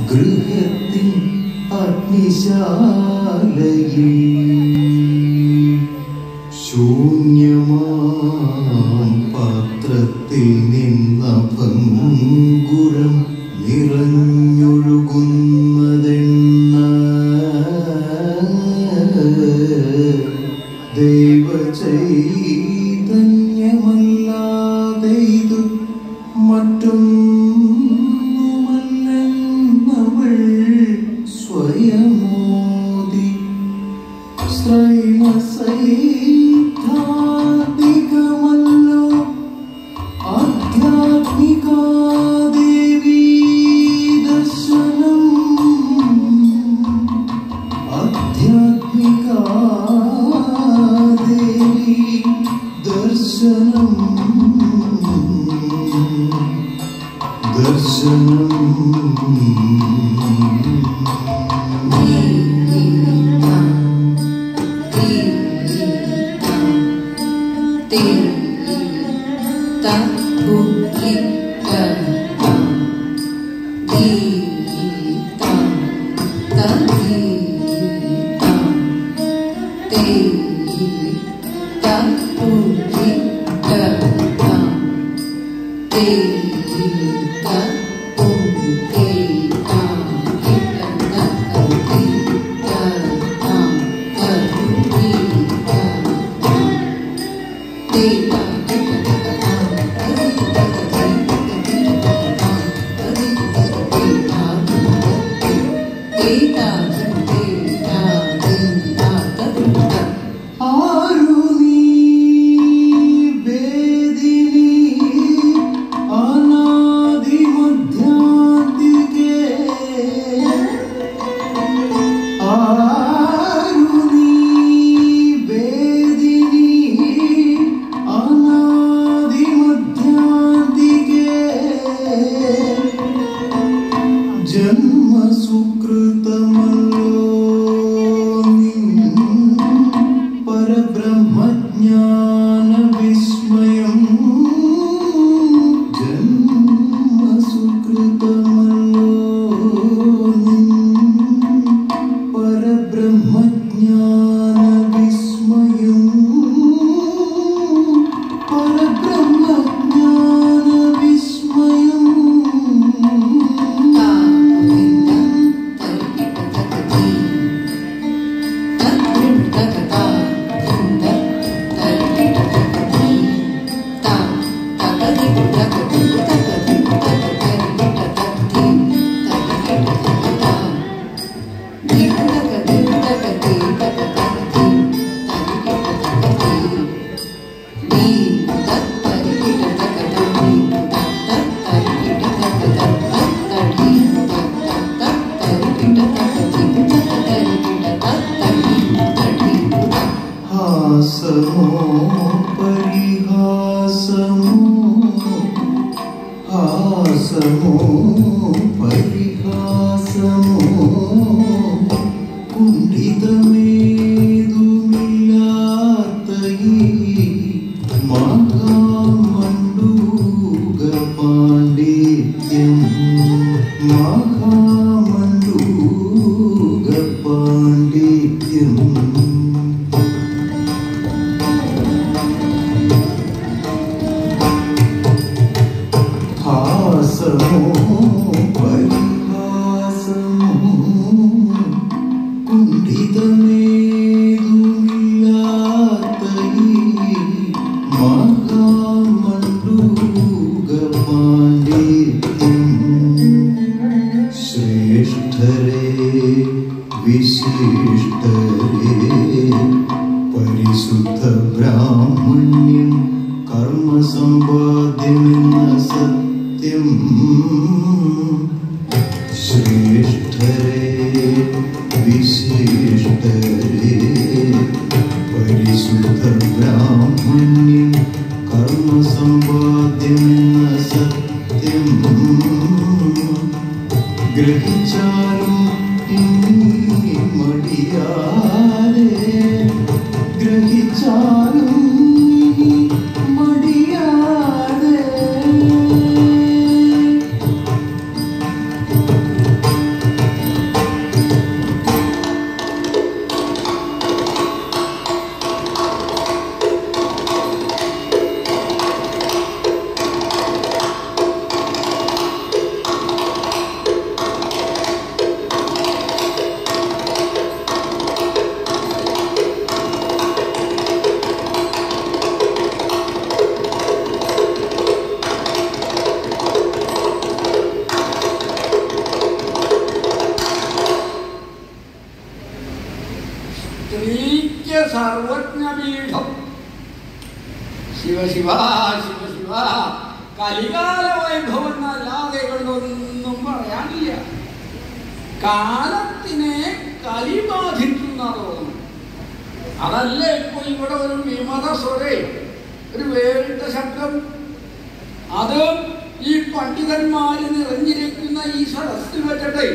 ഗൃഹത്തിൻ അഗ്നിശാലയിൽ ശൂന്യമാം പാത്രത്തിൽ നിന്ന ഭംഗുരം നിറഞ്ഞൊഴുകുന്നതെണ്ണ ദൈവ ചൈതന്യമല്ലാതെ ഇത് മറ്റൊന്നുമല്ലെന്നവൾ സ്വയമോദി ശ്രൈമസൈദ്ധാന്തികമല്ലോ ആധ്യാത്മികാ ദേവീ ദർശനം ആധ്യാത്മികാ ദേവീ ദർശനം ദർശനം ആരു നീ വേദിനി അനാദി മധ്യാന്തികേ ആരു നീ വേദിനി അനാദി മധ്യാന്തികേ ജന്മസുകൃതമല്ലോ നിൻ പരബ്രഹ്മജ്ഞാന വിസ്മയം ജന്മസുകൃതമല്ലോ നിൻ പരബ്രഹ്മജ്ഞാന വിസ്മയം പരബ്രഹ്മജ്ഞാന വിസ്മയം ഹാസമോ പരിഹാസമോ ഹാസമോ പരിഹാസമോ കുണ്ഠിതമേതുമില്ലാത്ത ഈ മഹാമണ്ഡൂക പാണ്ഡിത്യം മഹാമണ്ഡൂക പാണ്ഡിത്യം ഹാസമോ പരിഹാസമോ കുണ്ഠിതമേതുമില്ലാത്ത ഈ മഹാമണ്ഡൂക പാണ്ഡിത്യം ശ്രേഷ്ഠരേ വിശിഷ്ടരേ പരിശുദ്ധ ബ്രാഹ്മണ്യം കർമ്മസമ്പാദ്യമെന്ന സത്യം ശ്രേഷ്ഠരേ വിശിഷ്ടരേ പരിശുദ്ധ ബ്രാഹ്മണ്യം കർമ്മസമ്പാദ്യമെന്ന സത്യം ഗ്രഹിച്ചാലും ഇനി മടിയാതെ ഗ്രഹിച്ചാലും ഇനി മടിയാതെ സർവജ്ഞപീഠം ശിവ ശിവ ശിവ ശിവ കലികാല വൈഭവം എന്നല്ലാതെ കൊണ്ടൊന്നും പറയാനില്ല കാലത്തിനെ കലി ബാധിക്കുന്ന തോന്നുന്നു അതല്ല ഇപ്പൊ ഇവിടെ ഒരു വിമത സ്വരേ ഒരു വേറിട്ട ശബ്ദം അത് ഈ പണ്ഡിതന്മാര് നിറഞ്ഞിരിക്കുന്ന ഈ സദസ്സിൽ വെച്ചിട്ടേ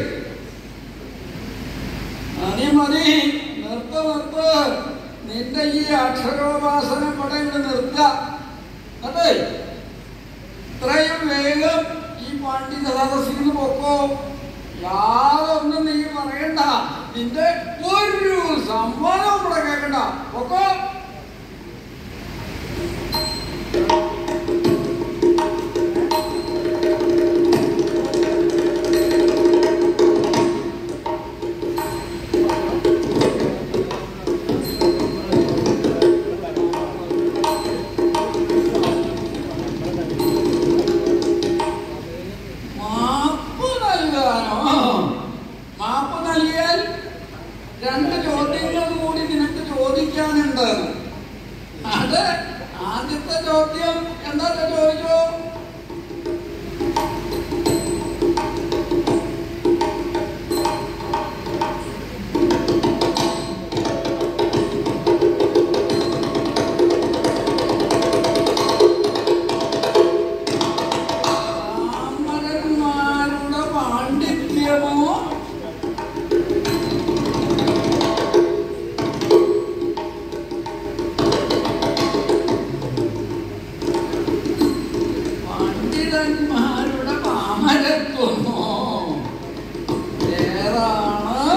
മതി മതി നിർത്ത നിർത്ത നിന്റെ ഈ അക്ഷരോപാസന പട ഇവിടെ നിർത്ത അതെ ഇത്രയും വേഗം ഈ പണ്ഡിത സദസ്സിൽ നിന്ന് പൊക്കോ യാതൊന്നും നീ പറയണ്ട നിന്റെ ഒരു സംവാദം ഇവിടെ കേൾക്കണ്ട പൊക്കോ മാപ്പ് നൽകാനോ മാപ്പ് നൽകിയാൽ രണ്ട് ചോദ്യങ്ങൾ കൂടി നിനക്ക് ചോദിക്കാനുണ്ട് അത് ആദ്യത്തെ ചോദ്യം എന്താ ചോദിച്ചോ ബ്രാഹ്മണന്മാരുടെ പാണ്ഡിത്യമോ പണ്ഡിതന്മാരുടെ പാമരത്വമോ ഏതാണ്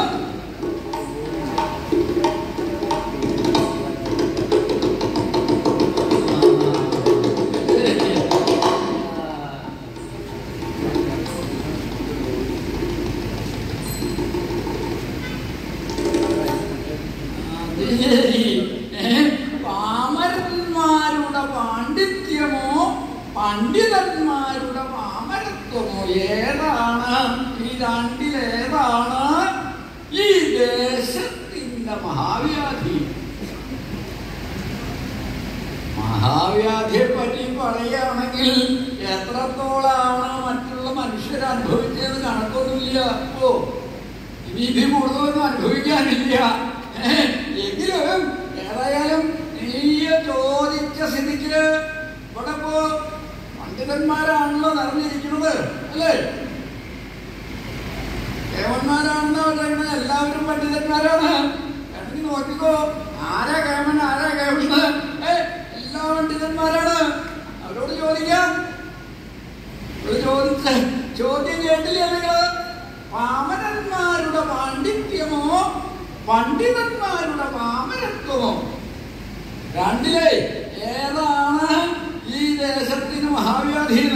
അത് ശരി. ഏ? പാമരന്മാരുടെ പാണ്ഡിത്യമോ പണ്ഡിതന്മാരുടെ പാമരത്വമോ ഏതാണ് ഈ രണ്ടിലേതാണ് ഈ ദേശത്തിന്റെ മഹാവ്യാധി മഹാവ്യാധിയെ പറ്റി പറയുകയാണെങ്കിൽ എത്രത്തോളാണ് മറ്റുള്ള മനുഷ്യർ അനുഭവിച്ചത് കണക്കൊന്നുമില്ല ഓ ഇനി ഇതിൽ കൂടുതലൊന്നും അനുഭവിക്കാനില്ല ഏ, എങ്കിലും ഏതായാലും നീ ചോദിച്ച സ്ഥിതിക്ക് ഇവിടെ ഇപ്പോ പണ്ഡിതന്മാരാണല്ലോ നിറഞ്ഞിരിക്കുന്നത് അല്ലേ കേവന്മാരാണെന്ന് പറയുന്നത് എല്ലാവരും പണ്ഡിതന്മാരാണ് വേണമെങ്കിൽ നോക്കിക്കോ ആരാ കേമൻ ആരാ കേമന് ഏ എല്ലാ പണ്ഡിതന്മാരാണ് അവരോട് ചോദിക്കാം ഒരു ചോദിച്ച ചോദ്യം കേട്ടില്ലേ നിങ്ങള് പാമരന്മാരുടെ പാണ്ഡിത്യമോ പണ്ഡിതന്മാരുടെ പാമരത്വമോ രണ്ടിലെ ഏതാണ് ഈ ദേശത്തിന് മഹാവ്യാധീന്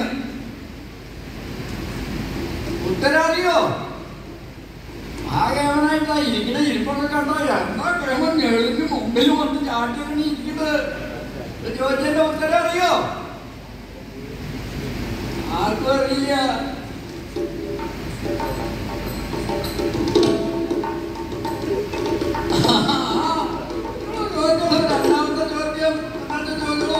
ഉത്തരറിയോ മഹാകേവനായിട്ടാ ഇരിക്കണ ഇരിപ്പൊക്കെ കണ്ടോ എന്താ കേമൻ ഞെളിഞ്ഞ് മുമ്പിൽ വന്ന് ചാട്ടിയാണ് ഇരിക്കുന്നത് ഇത് ചോദിച്ചതിന്റെ ഉത്തരം അറിയോ ആർക്കും അറിയില്ല ചോദിച്ചോളൂ, രണ്ടാമത്തെ ചോദ്യം രണ്ടാമത്തെ ചോദിച്ചോളൂ.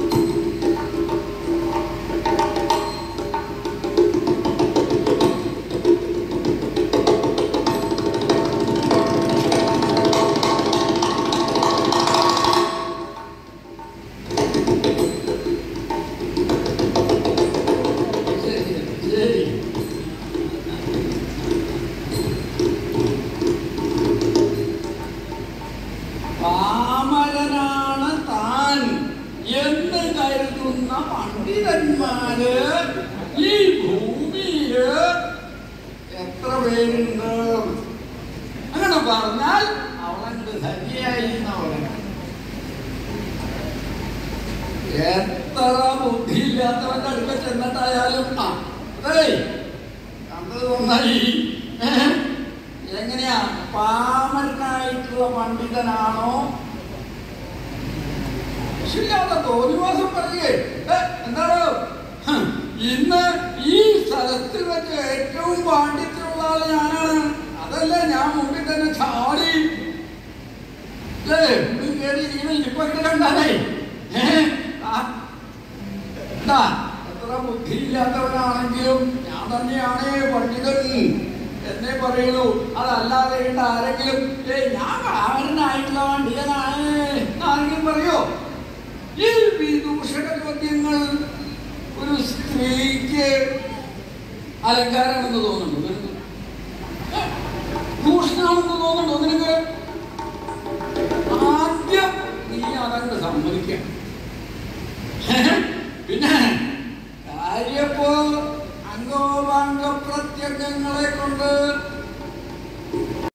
ശരി, ശരി. പാമരനാണ് താൻ എന്ന് കരുതുന്ന പണ്ഡിതന്മാര് ഈ ഭൂമിയില് എത്ര പേരുണ്ട് അങ്ങനെ പറഞ്ഞാൽ അവളെന്ത് ശരിയായി എന്നാ പറയുന്നത് എത്ര ബുദ്ധിയില്ലാത്തവന്റെ അടുക്ക ചെന്നിട്ടായാലും ആ അതേ കണ്ടത് നന്നായി ഏ? എങ്ങനെയാ പാമരനായിട്ടുള്ള പണ്ഡിതനാണോ ശരിയാത്ത തോന്നിവാസം പറയേ ഏ, എന്താണ് ഹ്, ഇന്ന് ഈ സ്ഥലത്തിൽ വെച്ച് ഏറ്റവും പാണ്ഡിത്യമുള്ള ആള് ഞാനാണ് അതല്ല ഞാൻ മുമ്പിൽ തന്നെ ചാടി അല്ലേ കയറിയിരിക്കുന്ന ഇപ്പൊ ഇത് കണ്ടാലേ ഏ? ആ, എന്താ എത്ര ബുദ്ധിയില്ലാത്തവനാണെങ്കിലും ഞാൻ തന്നെയാണ് പണ്ഡിതൻ എന്നെ പറയുള്ളൂ അതല്ലാതെ കണ്ട ആരെങ്കിലും ഏ ഞാൻ കാരണമായിട്ടുള്ള പണ്ഡിതനാണ് ആരെങ്കിലും പറയോ ഈ വിദൂഷക ചോദ്യങ്ങൾ ഒരു സ്ത്രീക്ക് അലങ്കാരമാണെന്ന് തോന്നുന്നുണ്ടോ നിനക്ക്? ഏ? ഭൂഷണമാണെന്ന് തോന്നുന്നുണ്ടോ നിനക്ക് ആദ്യം നീ അതങ്ങ് സമ്മതിക്കാം പിന്നെ കാര്യപ്പോ അംഗോപാംഗ പ്രത്യംഗങ്ങളെ കൊണ്ട്